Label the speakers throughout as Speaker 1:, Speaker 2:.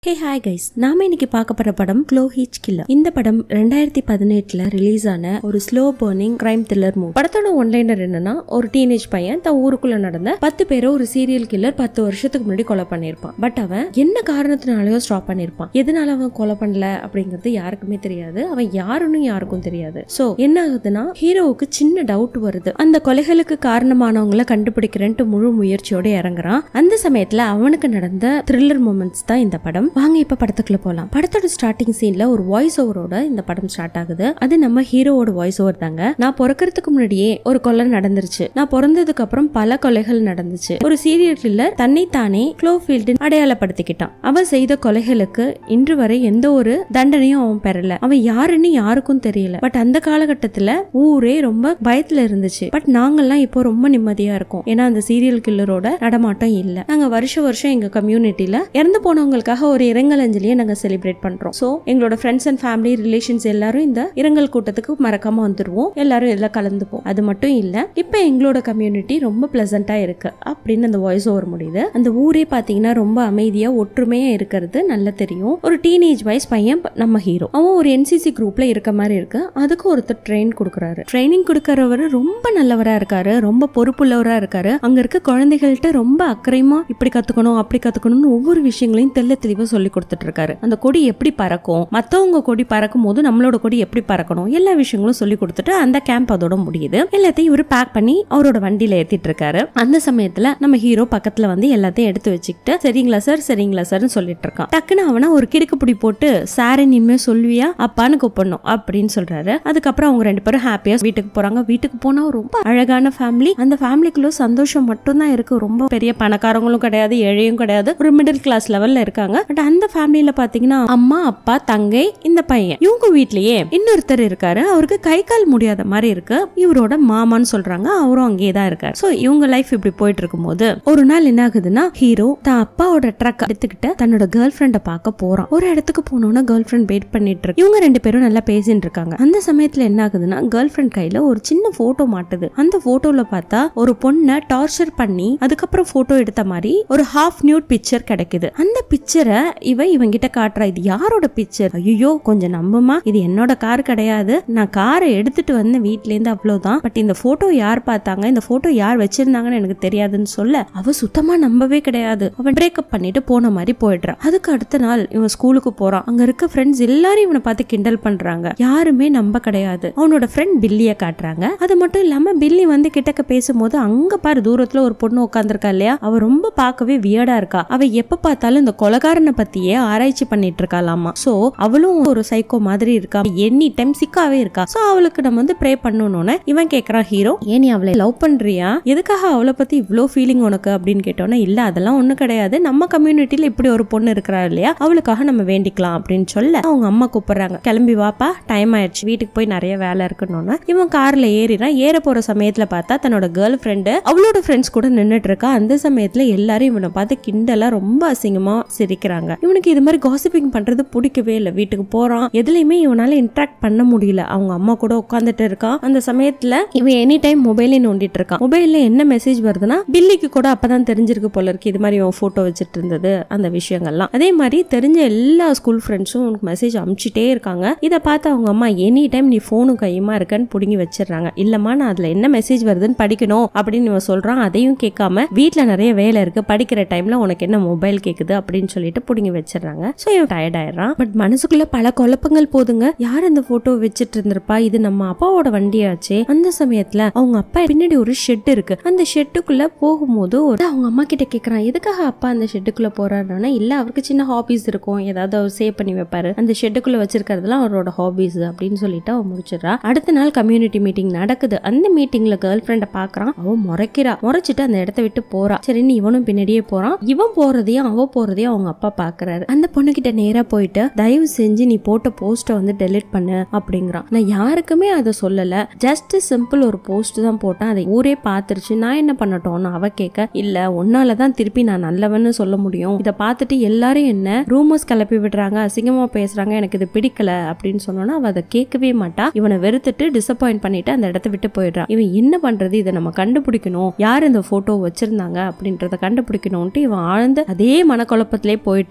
Speaker 1: hey hi guys நாம இன்னைக்கு பார்க்க போற படம் க்ளோ ஹீச் கில்லர் இந்த படம் ரெண்டாயிரத்தி பதினெட்டுல ரிலீஸ் ஆன ஒரு slow burning crime thriller movie படத்தோட ஒன்லைனர் என்னன்னா ஒரு டீனேஜ் பையன் தன் ஊருக்குள்ள நடந்த பத்து பேரை ஒரு சீரியல் கில்லர் பத்து வருஷத்துக்கு முன்னாடி கொலை பண்ணியிருப்பான் பட் அவன் என்ன காரணத்தினாலயோ ஸ்டாப் பண்ணியிருப்பான் எதனால அவன் கொலை பண்ணல அப்படிங்கிறது யாருக்குமே தெரியாது அவன் யாருன்னு யாருக்கும் தெரியாது சோ என்ன ஆகுதுன்னா ஹீரோவுக்கு சின்ன டவுட் வருது அந்த கொலைகளுக்கு காரணமானவங்கள கண்டுபிடிக்கிறேன்ட்டு முழு முயற்சியோட இறங்குறான் அந்த சமயத்துல அவனுக்கு நடந்த த்ரில்லர் மூமெண்ட்ஸ் தான் இந்த படம் வாங்க இப்ப படத்துக்குள்ள போலாம் படத்தோட ஸ்டார்டிங் சீன்ல ஒரு வாய்ஸ் ஓவரோட இந்த படம் ஸ்டார்ட் ஆகுது அது நம்ம ஹீரோவோட வாய்ஸ் ஓவர் தாங்க நான் பிறக்கிறதுக்கு முன்னாடியே ஒரு கொலை நடந்துருச்சு நான் பிறந்ததுக்கு அப்புறம் பல கொலைகள் நடந்துச்சு ஒரு சீரியல் கில்லர் தன்னைத்தானே க்ளோஃபீல்டு அடையாளப்படுத்திக்கிட்டான் அவன் செய்த கொலைகளுக்கு இன்று வரை எந்த ஒரு தண்டனையும் அவன் பெறல அவன் யாருன்னு யாருக்கும் தெரியல பட் அந்த காலகட்டத்துல ஊரே ரொம்ப பயத்துல இருந்துச்சு பட் நாங்கெல்லாம் இப்போ ரொம்ப நிம்மதியா இருக்கோம் ஏன்னா அந்த சீரியல் கில்லரோட நடமாட்டம் இல்ல நாங்க வருஷம் வருஷம் எங்க கம்யூனிட்டில இறந்து போனவங்களுக்காக ஒரு இரங்கல் அஞ்சலியை நாங்க செலிப்ரேட் பண்றோம் சோ எங்களோட ஃப்ரெண்ட்ஸ் அண்ட் ஃபேமிலி ரிலேஷன்ஸ் எல்லாரும் இந்த இரங்கல் கூட்டத்துக்கு மறக்காம வந்துருவோம் எல்லாரும் இதுல கலந்துப்போம் அது மட்டும் இல்ல இப்ப எங்களோட கம்யூனிட்டி ரொம்ப பிளசண்டா இருக்கு அப்படின்னு அந்த வாய்ஸ் ஓவர் முடியுது அந்த ஊரே பாத்தீங்கன்னா ரொம்ப அமைதியா ஒற்றுமையா இருக்கிறது நல்லா தெரியும் ஒரு டீனேஜ் வயசு பையன் ப- நம்ம ஹீரோ அவன் ஒரு என்சிசி குரூப்ல இருக்க மாதிரி இருக்கு அதுக்கு ஒருத்தர் ட்ரெயின் கொடுக்குறாரு ட்ரைனிங் கொடுக்கறவர் ரொம்ப நல்லவரா இருக்காரு ரொம்ப பொறுப்புள்ளவரா இருக்காரு அங்க இருக்க குழந்தைகள்கிட்ட ரொம்ப அக்கறையுமா இப்படி கத்துக்கணும் அப்படி கத்துக்கணும்னு ஒவ்வொரு விஷயங்களையும் தெல்ல தெளிவா சொல்லி கொடுத்துட்டு இருக்காரு அந்த கொடி எப்படி பறக்கும் மத்தவங்க கொடி பறக்கும் போது நம்மளோட கொடி எப்படி பறக்கணும் எல்லா விஷயங்களும் சொல்லி கொடுத்துட்டு அந்த கேம்ப் அதோட முடியுது எல்லாத்தையும் இவரு பேக் பண்ணி அவரோட வண்டியில ஏத்திட்டு இருக்காரு அந்த சமயத்துல நம்ம ஹீரோ பக்கத்துல வந்து எல்லாத்தையும் எடுத்து வச்சுக்கிட்டு சரிங்களா சார் சரிங்களா சார்னு சொல்லிட்டு இருக்கான் டக்குன்னு அவனை ஒரு கிடுக்குப்பிடி போட்டு சார் இனிமே சொல்வியா அப்பான்னு கூப்பிடணும் அப்படின்னு சொல்றாரு அதுக்கப்புறம் அவங்க ரெண்டு பேரும் ஹாப்பியா வீட்டுக்கு போறாங்க வீட்டுக்கு போனா ரொம்ப அழகான ஃபேமிலி அந்த ஃபேமிலிக்குள்ள சந்தோஷம் மட்டும்தான் இருக்கு ரொம்ப பெரிய பணக்காரங்களும் கிடையாது ஏழையும் கிடையாது ஒரு மிடில் கிளாஸ் லெவல்ல இருக்காங்க பட் அந்த ஃபேமிலியில பாத்தீங்கன்னா அம்மா அப்பா தங்கை இந்த பையன் இவங்க வீட்லயே இன்னொருத்தர் இருக்காரு அவருக்கு கை கால் முடியாத மாதிரி இருக்கு இவரோட மாமான்னு சொல்றாங்க அவரும் அங்கேயே தான் இருக்காரு சோ இவங்க லைஃப் இப்படி போயிட்டு இருக்கும்போது ஒரு நாள் என்ன ஆகுதுன்னா ஹீரோ தான் அப்பாவோட ட்ரக் எடுத்துக்கிட்டு தன்னோட கேர்ள் ஃப்ரெண்ட பார்க்க போறான் ஒரு இடத்துக்கு போனோம்னா கேர்ள் ஃப்ரெண்ட் வெயிட் பண்ணிட்டு இருக்கு இவங்க ரெண்டு பேரும் நல்லா பேசிட்டு இருக்காங்க அந்த சமயத்துல என்ன ஆகுதுன்னா கேர்ள் ஃப்ரெண்ட் கையில ஒரு சின்ன போட்டோ மாட்டுது அந்த போட்டோல பார்த்தா ஒரு பொண்ணை டார்ச்சர் பண்ணி அதுக்கப்புறம் போட்டோ எடுத்த மாதிரி ஒரு ஹாஃப் நியூட் பிக்சர் கிடைக்குது அந்த பிக்சரை இவ இவங்கிட்ட காட்டுறா இது யாரோட பிக்சர் ஐயோ கொஞ்சம் நம்புமா இது என்னோட கார் கிடையாது நான் காரை எடுத்துட்டு வந்த வீட்ல இருந்து அவ்வளவுதான் பட் இந்த போட்டோ யார் பார்த்தாங்க இந்த போட்டோ யார் வச்சிருந்தாங்கன்னு எனக்கு தெரியாதுன்னு சொல்ல அவ சுத்தமா நம்பவே கிடையாது அவன் பிரேக்கப் பண்ணிட்டு போன மாதிரி போயிடுறான் அதுக்கு அடுத்த நாள் இவன் ஸ்கூலுக்கு போறான் அங்க இருக்க ஃப்ரெண்ட்ஸ் எல்லாரும் இவனை பார்த்து கிண்டல் பண்றாங்க யாருமே நம்ப கிடையாது அவனோட ஃப்ரெண்ட் பில்லிய காட்டுறாங்க அது மட்டும் இல்லாம பில்லி வந்து கிட்டக்க பேசும்போது அங்க பாரு தூரத்துல ஒரு பொண்ணு உட்காந்துருக்கா இல்லையா அவ ரொம்ப பார்க்கவே வியர்டா இருக்கா அவ எப்ப பார்த்தாலும் இந்த கொலகாரனை பத்தியே ஆராய்ச்சி பண்ணிட்டு இருக்காளாமா சோ அவளும் ஒரு சைக்கோ மாதிரி இருக்கா எனி டைம் சிக்காவே இருக்கா சோ அவளுக்கு நம்ம வந்து ப்ரே பண்ணணும்னு இவன் கேக்குறான் ஹீரோ ஏன் நீ அவளை லவ் பண்றியா எதுக்காக அவளை பத்தி இவ்ளோ ஃபீலிங் உனக்கு அப்படின்னு கேட்டோன்னா இல்ல அதெல்லாம் ஒண்ணு கிடையாது நம்ம கம்யூனிட்டில இப்படி ஒரு பொண்ணு இருக்கிறா இல்லையா அவளுக்காக நம்ம வேண்டிக்கலாம் அப்படின்னு சொல்ல அவங்க அம்மா கூப்பிடுறாங்க கிளம்பி வாப்பா டைம் ஆயிடுச்சு வீட்டுக்கு போய் நிறைய வேலை இருக்குன்னு இவன் கார்ல ஏறிறான் ஏற போற சமயத்துல பார்த்தா தன்னோட கேர்ள் ஃப்ரெண்டு அவளோட ஃப்ரெண்ட்ஸ் கூட நின்னுட்டு இருக்கா அந்த சமயத்துல எல்லாரும் இவனை பார்த்து கிண்டலா ரொம்ப அசிங்கமா சிரிக்கிறாங்க இவனுக்கு இது மாதிரி காசிப்பிங் பண்றது பிடிக்கவே இல்லை வீட்டுக்கு போறான் எதுலயுமே இவனால இன்ட்ராக்ட் பண்ண முடியல அவங்க அம்மா கூட உட்காந்துட்டு இருக்கான் அந்த சமயத்துல இவன் எனி டைம் மொபைலே நோண்டிட்டு இருக்கான் மொபைல்ல என்ன மெசேஜ் வருதுன்னா பில்லிக்கு கூட அப்பதான் தெரிஞ்சிருக்கு போல இருக்கு இது மாதிரி இவன் போட்டோ வச்சுட்டு இருந்தது அந்த விஷயங்கள்லாம் அதே மாதிரி தெரிஞ்ச எல்லா ஸ்கூல் ஃப்ரெண்ட்ஸும் உனக்கு மெசேஜ் அனுப்பிச்சிட்டே இருக்காங்க இதை பார்த்து அவங்க அம்மா எனி டைம் நீ ஃபோனும் கையுமா இருக்கன்னு புடுங்கி வச்சிடுறாங்க இல்லம்மா நான் அதுல என்ன மெசேஜ் வருதுன்னு படிக்கணும் அப்படின்னு இவன் சொல்றான் அதையும் கேட்காம வீட்ல நிறைய வேலை இருக்கு படிக்கிற டைம்ல உனக்கு என்ன மொபைல் கேக்குது அப்படின்னு சொல்லிட்டு புடுங்கி வச்சிடுறாங்க சோ இவன் டயர்ட் ஆயிடுறான் பட் மனசுக்குள்ள பல குழப்பங்கள் போதுங்க யார் இந்த போட்டோ வச்சிட்டு இருந்திருப்பா இது நம்ம அப்பாவோட வண்டியாச்சே அந்த சமயத்துல அவங்க அப்பா பின்னாடி ஒரு ஷெட் இருக்கு அந்த ஷெட்டுக்குள்ள போகும்போது ஒரு அவங்க அம்மா கிட்ட கேக்குறான் எதுக்காக அப்பா அந்த ஷெட்டுக்குள்ள போறாருன்னா இல்ல அவருக்கு சின்ன ஹாபிஸ் இருக்கும் ஏதாவது அவர் சேவ் பண்ணி வைப்பாரு அந்த ஷெட்டுக்குள்ள வச்சிருக்கிறதுலாம் அவரோட ஹாபிஸ் அப்படின்னு சொல்லிட்டு அவன் முடிச்சிடறா அடுத்த நாள் கம்யூனிட்டி மீட்டிங் நடக்குது அந்த மீட்டிங்ல கேர்ள் ஃப்ரெண்ட பாக்குறான் அவ முறைக்கிறா முறைச்சிட்டு அந்த இடத்த விட்டு போறா சரின்னு இவனும் பின்னாடியே போறான் இவன் போறதையும் அவ போறதையும் அவங்க அப்பா பாக்குறாரு அந்த பொண்ணு கிட்ட நேரா போயிட்டு தயவு செஞ்சு நீ போட்ட போஸ்ட வந்து டெலிட் பண்ணு அப்படிங்கிறான் நான் யாருக்குமே அதை சொல்லல ஜஸ்ட் சிம்பிள் ஒரு போஸ்ட் தான் போட்டேன் அதை ஊரே பாத்துருச்சு நான் என்ன பண்ணட்டோம்னு அவ கேட்க இல்ல உன்னாலதான் திருப்பி நான் நல்லவன்னு சொல்ல முடியும் இதை பார்த்துட்டு எல்லாரும் என்ன ரூமர்ஸ் கிளப்பி விடுறாங்க அசிங்கமா பேசுறாங்க எனக்கு இது பிடிக்கல அப்படின்னு சொன்னோன்னா அவ அதை கேட்கவே மாட்டா இவனை வெறுத்துட்டு டிசப்பாயிண்ட் பண்ணிட்டு அந்த இடத்த விட்டு போயிடுறான் இவன் என்ன பண்றது இதை நம்ம கண்டுபிடிக்கணும் யார் இந்த போட்டோ வச்சிருந்தாங்க அப்படின்றத கண்டுபிடிக்கணும்ட்டு இவன் ஆழ்ந்த அதே மனக்குழப்பத்திலே போயிட்டு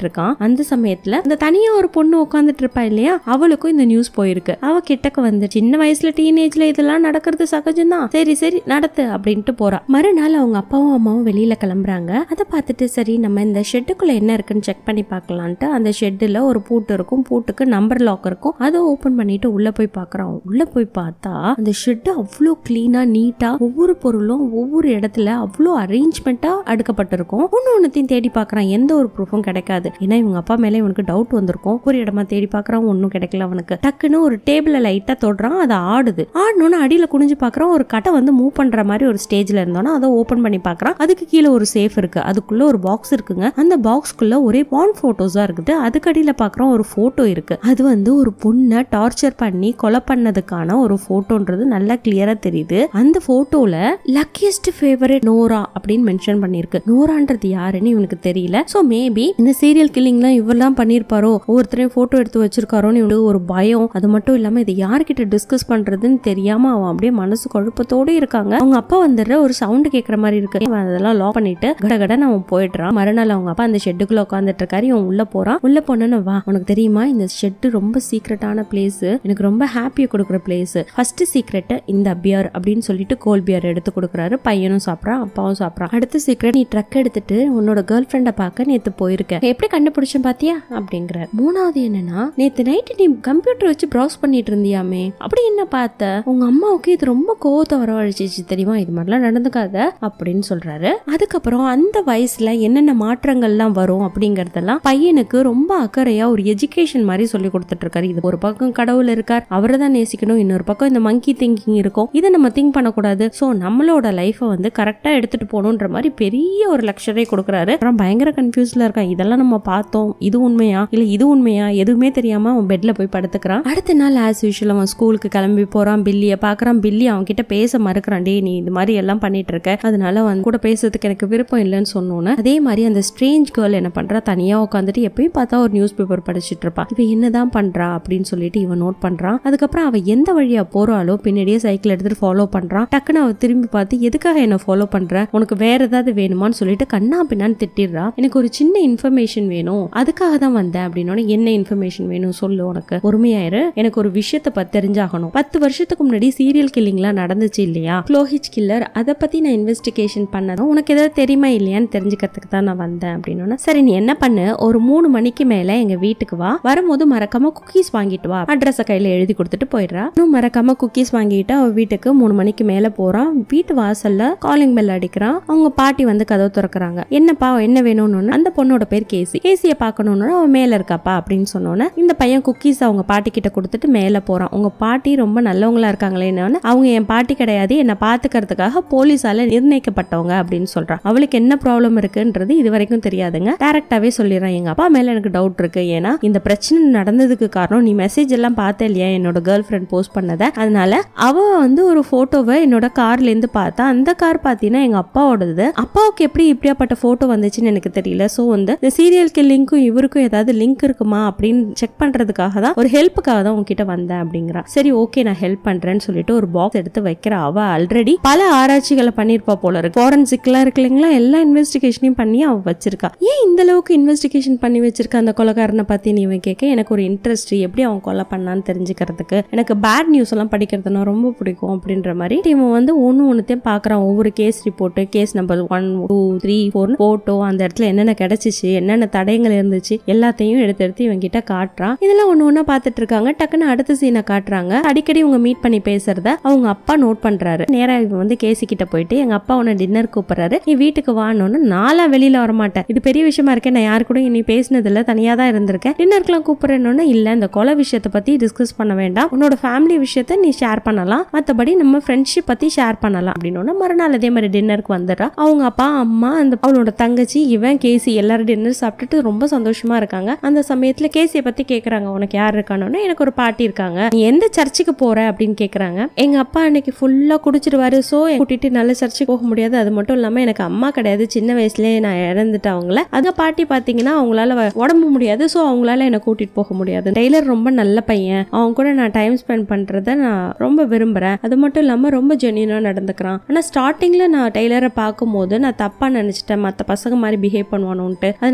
Speaker 1: இருக்கான் அந்த சமயத்துல இந்த தனியா ஒரு பொண்ணு உட்காந்துட்டு இருப்பா இல்லையா அவளுக்கும் இந்த நியூஸ் போயிருக்கு அவ கிட்டக்க வந்து சின்ன வயசுல டீனேஜ்ல இதெல்லாம் நடக்கிறது சகஜம்தான் சரி சரி நடத்து அப்படின்ட்டு போறா மறுநாள் அவங்க அப்பாவும் அம்மாவும் வெளியில கிளம்புறாங்க அதை பார்த்துட்டு சரி நம்ம இந்த ஷெட்டுக்குள்ள என்ன இருக்குன்னு செக் பண்ணி பார்க்கலான்ட்டு அந்த ஷெட்டுல ஒரு பூட்டு இருக்கும் பூட்டுக்கு நம்பர் லாக் இருக்கும் அதை ஓபன் பண்ணிட்டு உள்ள போய் பார்க்கறான் உள்ள போய் பார்த்தா அந்த ஷெட்டு அவ்வளோ கிளீனா நீட்டா ஒவ்வொரு பொருளும் ஒவ்வொரு இடத்துல அவ்வளோ அரேஞ்ச்மெண்ட்டா அடுக்கப்பட்டிருக்கும் ஒன்னு ஒன்னுத்தையும் தேடி பார்க்கறான் எந்த ஒரு ப்ரூஃபும் கிடைக்காது ஏன்னா இவங்க அப்பா மேலே இவனுக்கு டவுட் வந்திருக்கும் ஒரு இடமா தேடி பார்க்கறான் ஒன்றும் கிடைக்கல அவனுக்கு டக்குன்னு ஒரு டேபிள லைட்டா தொடுறான் அது ஆடுது ஆடணும்னு அடியில குனிஞ்சு பார்க்கறான் ஒரு கட்டை வந்து மூவ் பண்ற மாதிரி ஒரு ஸ்டேஜ்ல இருந்தோன்னா அதை ஓபன் பண்ணி பார்க்கறான் அதுக்கு கீழே ஒரு சேஃப் இருக்கு அதுக்குள்ள ஒரு பாக்ஸ் இருக்குங்க அந்த பாக்ஸ்க்குள்ள ஒரே பான் போட்டோஸா இருக்குது அதுக்கு அடியில பார்க்கறோம் ஒரு போட்டோ இருக்கு அது வந்து ஒரு பொண்ணை டார்ச்சர் பண்ணி கொலை பண்ணதுக்கான ஒரு போட்டோன்றது நல்லா கிளியரா தெரியுது அந்த போட்டோல லக்கியஸ்ட் ஃபேவரட் நோரா அப்படின்னு மென்ஷன் பண்ணிருக்கு நோரான்றது யாருன்னு இவனுக்கு தெரியல சோ மேபி இந்த சீரியல் கில்லிங்லாம் இவரெல்லாம் பண்ணிருப்பாரோ ஒவ்வொருத்தரையும் போட்டோ எடுத்து வச்சிருக்காரோன்னு இவனுக்கு ஒரு பயம் அது மட்டும் இல்லாம இதை யார்கிட்ட டிஸ்கஸ் பண்றதுன்னு தெரியாம அவன் அப்படியே மனசு குழப்பத்தோட இருக்காங்க அவங்க அப்பா வந்துடுற ஒரு சவுண்ட் கேட்கற மாதிரி இருக்கு அவன் அதெல்லாம் லா பண்ணிட்டு கடகடன்னு அவன் போயிடுறான் மறுநாள் அவங்க அப்பா அந்த ஷெட்டுக்குள்ள உட்காந்துட்டு இருக்காரு இவன் உள்ள போறான் உள்ள போனோன்னு வா உனக்கு தெரியுமா இந்த ஷெட்டு ரொம்ப சீக்ரெட்டான பிளேஸ் எனக்கு ரொம்ப ஹாப்பியை கொடுக்குற பிளேஸ் ஃபர்ஸ்ட் சீக்ரெட் இந்த பியர் அப்படின்னு சொல்லிட்டு கோல் பியர் எடுத்து கொடுக்குறாரு பையனும் சாப்பிட்றான் அப்பாவும் சாப்பிட்றான் அடுத்த சீக்ரெட் நீ ட்ரக் எடுத்துட்டு உன்னோட கேர்ள் ஃப்ரெண்டை பார்க்க நேத்து போயிருக்க எப்படி கண்டுபிடிச்சேன் பாத்தியா அப்படிங்கிற மூணாவது என்னன்னா நேத்து நைட்டு நீ கம்ப்யூட்டர் வச்சு ப்ரௌஸ் பண்ணிட்டு இருந்தியாமே அப்படி என்ன பார்த்த உங்க அம்மாவுக்கு இது ரொம்ப கோவத்தை வரவழைச்சிச்சு தெரியுமா இது மாதிரிலாம் நடந்துக்காத அப்படின்னு சொல்றாரு அதுக்கப்புறம் அந்த வயசுல என்னென்ன மாற்றங்கள்லாம் வரும் அப்படிங்கறதெல்லாம் பையனுக்கு ரொம்ப அக்கறையா ஒரு எஜுகேஷன் மாதிரி சொல்லி கொடுத்துட்டு இருக்காரு இது ஒரு பக்கம் கடவுள் இருக்கார் அவரை தான் நேசிக்கணும் இன்னொரு பக்கம் இந்த மங்கி திங்கிங் இருக்கும் இதை நம்ம திங்க் பண்ணக்கூடாது ஸோ நம்மளோட லைஃபை வந்து கரெக்டா எடுத்துட்டு போகணுன்ற மாதிரி பெரிய ஒரு லக்ஷரே கொடுக்குறாரு அப்புறம் பயங்கர கன்ஃபியூஸ்ல இருக்கான் இதெல்லாம் நம்ம பார்த்தோம் இது உண்மையா இல்ல இது உண்மையா எதுவுமே தெரியாம அவன் பெட்ல போய் படுத்துக்கிறான் அடுத்த நாள் ஆஸ் யூஷுவல் அவன் ஸ்கூலுக்கு கிளம்பி போறான் பில்லிய பாக்குறான் பில்லி அவன் கிட்ட பேச மறுக்கிறான் டே நீ இது மாதிரி எல்லாம் பண்ணிட்டு இருக்க அதனால அவன் கூட பேசுறதுக்கு எனக்கு விருப்பம் இல்லைன்னு சொன்னோன்னே அதே மாதிரி அந்த ஸ்ட்ரேஞ்ச் கேர்ள் என்ன பண்றா தனியா உட்காந்துட்டு எப்பயும் பார்த்தா ஒரு நியூஸ் பேப்பர் படிச்சிட்டு இருப்பா இவ என்னதான் பண்றா அப்படின்னு சொல்லிட்டு இவன் நோட் பண்றான் அதுக்கப்புறம் அவ எந்த வழியா போறாளோ பின்னாடியே சைக்கிள் எடுத்துட்டு ஃபாலோ பண்றான் டக்குன்னு அவ திரும்பி பார்த்து எதுக்காக என்ன ஃபாலோ பண்ற உனக்கு வேற ஏதாவது வேணுமான்னு சொல்லிட்டு கண்ணா பின்னான்னு திட்டிடுறா எனக்கு ஒரு சின்ன இன்ஃபர்மேஷன் வேணும் அதுக்காக தான் வந்தேன் அப்படின்னோட என்ன இன்ஃபர்மேஷன் வேணும் சொல்லு உனக்கு பொறுமையாயிரு எனக்கு ஒரு விஷயத்தை பத்தி தெரிஞ்சாகணும் பத்து வருஷத்துக்கு முன்னாடி சீரியல் கில்லிங்லாம் நடந்துச்சு இல்லையா குளோஹிச் கில்லர் அதை பத்தி நான் இன்வெஸ்டிகேஷன் பண்ணதும் உனக்கு ஏதாவது தெரியுமா இல்லையான்னு தெரிஞ்சுக்கிறதுக்கு தான் நான் வந்தேன் அப்படின்னோட சரி நீ என்ன பண்ணு ஒரு மூணு மணிக்கு மேல எங்க வீட்டுக்கு வா வரும்போது மறக்காம குக்கீஸ் வாங்கிட்டு வா அட்ரஸ கையில எழுதி கொடுத்துட்டு போயிடுறா இன்னும் மறக்காம குக்கீஸ் வாங்கிட்டு அவ வீட்டுக்கு மூணு மணிக்கு மேல போறான் வீட்டு வாசல்ல காலிங் பெல் அடிக்கிறான் அவங்க பாட்டி வந்து கதவு திறக்கறாங்க என்னப்பா என்ன வேணும்னு அந்த பொண்ணோட பேர் கேசி கேசிய பாக்கணும்னு அவன் மேல இருக்காப்பா அப்படின்னு சொன்னோன்னே இந்த பையன் குக்கீஸ் அவங்க பாட்டி கிட்ட கொடுத்துட்டு மேல போறான் உங்க பாட்டி ரொம்ப நல்லவங்களா இருக்காங்களேன்னு அவங்க என் பாட்டி கிடையாது என்னை பாத்துக்கிறதுக்காக போலீஸால நிர்ணயிக்கப்பட்டவங்க அப்படின்னு சொல்றான் அவளுக்கு என்ன ப்ராப்ளம் இருக்குன்றது இது வரைக்கும் தெரியாதுங்க டேரக்டாவே சொல்லிடுறான் எங்க அப்பா மேல எனக்கு டவுட் இருக்கு ஏன்னா இந்த பிரச்சனை நடந்ததுக்கு காரணம் நீ மெசேஜ் எல்லாம் பார்த்த இல்லையா என்னோட கேர்ள் ஃப்ரெண்ட் போஸ்ட் பண்ணதை அதனால அவ வந்து ஒரு போட்டோவை என்னோட கார்ல இருந்து பார்த்தா அந்த கார் பாத்தீங்கன்னா எங்க அப்பாவோடது அப்பாவுக்கு எப்படி இப்படியாப்பட்ட போட்டோ வந்துச்சுன்னு எனக்கு தெரியல சோ வந்து இந்த சீரியல் கில்லிங்க்கும் இவருக்கும் ஏதாவது லிங்க் இருக்குமா அப்படின்னு செக் பண்றதுக்காக தான் ஒரு ஹெல்ப்புக்காக தான் உங்ககிட்ட வந்தேன் அப்படிங்கிறா சரி ஓகே நான் ஹெல்ப் பண்றேன்னு சொல்லிட்டு ஒரு பாக்ஸ் எடுத்து வைக்கிற அவ ஆல்ரெடி பல ஆராய்ச்சிகளை பண்ணிருப்பா போல இருக்கு ஃபாரன்சிக்லாம் இருக்கு இல்லைங்களா எல்லா இன்வெஸ்டிகேஷனையும் பண்ணி அவ வச்சிருக்கா ஏன் இந்த அளவுக்கு இன்வெஸ்டிகேஷன் பண்ணி வச்சிருக்க அந்த கொலைகாரனை பத்தி நீ இவன் கேட்க எனக்கு ஒரு இன்ட்ரெஸ்ட் எப்படி அவன் கொலை பண்ணான்னு தெரிஞ்சுக்கிறதுக்கு எனக்கு பேட் நியூஸ் எல்லாம் படிக்கிறதுனா ரொம்ப பிடிக்கும் அப்படின்ற மாதிரி இவன் வந்து ஒன்னு ஒன்னுத்தையும் பாக்குறான் ஒவ்வொரு case report case number one two three four photo அந்த இடத்துல என்னென்ன கிடைச்சிச்சு என்னென்ன தடயங்கள் இருந்துச்சு எல்லாத்தையும் எடுத்து எடுத்து இவன் கிட்ட காட்டுறான் இதெல்லாம் ஒண்ணு ஒண்ணா பாத்துட்டு இருக்காங்க டக்குன்னு அடுத்த சீனை காட்டுறாங்க அடிக்கடி இவங்க மீட் பண்ணி பேசுறத அவங்க அப்பா நோட் பண்றாரு நேரா இவன் வந்து கேசி கிட்ட போயிட்டு எங்க அப்பா உன்னை டின்னர் கூப்பிடுறாரு நீ வீட்டுக்கு வான்னு நாளா வெளியில வர மாட்டேன் இது பெரிய விஷயமா இருக்கேன் நான் யாரு கூட இனி பேசினது இல்ல தனியா தான் இருந்திருக்கேன் டின்னருக்குலாம் கூப்பிடுறேன்னு இல்ல இந்த கொலை விஷயத்தை பத்தி டிஸ்கஸ் பண்ண வேண்டாம் உன்னோட ஃபேமிலி விஷயத்த நீ ஷேர் பண்ணலாம் மத்தபடி நம்ம ஃப்ரெண்ட்ஷிப் பத்தி ஷேர் பண்ணலாம் அப்படின்னு மறுநாள் அதே மாதிரி டின்னருக்கு வந்துடுறா அவங்க அப்பா அம்மா அந்த அவளோட தங்கச்சி இவன் கேசி எல்லாரும் டின்னர் சாப்பிட்டுட்டு ரொம்ப சந்தோஷமா இருக்காங்க அந்த சமயத்துல கேசியை பத்தி கேக்குறாங்க உனக்கு யார் இருக்கானோன்னு எனக்கு ஒரு பாட்டி இருக்காங்க நீ எந்த சர்ச்சுக்கு போற அப்படின்னு கேக்குறாங்க எங்க அப்பா அன்னைக்கு ஃபுல்லா குடிச்சிருவாரு சோ கூட்டிட்டு நல்ல சர்ச்சுக்கு போக முடியாது அது மட்டும் இல்லாம எனக்கு அம்மா கிடையாது சின்ன வயசுலயே நான் இறந்துட்டேன் அவங்கள அந்த பாட்டி பாத்தீங்கன்னா அவங்களால வ- உடம்பு முடியாது சோ அவங்களால என்ன கூட்டிட்டு போக முடியாது டெய்லர் ரொம்ப நல்ல பையன் அவங்க கூட நான் டைம் ஸ்பெண்ட் பண்றத நான் ரொம்ப விரும்புறேன் அது மட்டும் இல்லாம ரொம்ப ஜென்யூனா நடந்துக்கிறான் ஆனா ஸ்டார்டிங்ல நான் டெய்லரை பார்க்கும்போது நான் தப்பா நினைச்சிட்டேன் மத்த பசங்க மாதிரி பிஹேவ் பண்ணுவானுன்ட்டு அதனால நான் அவனை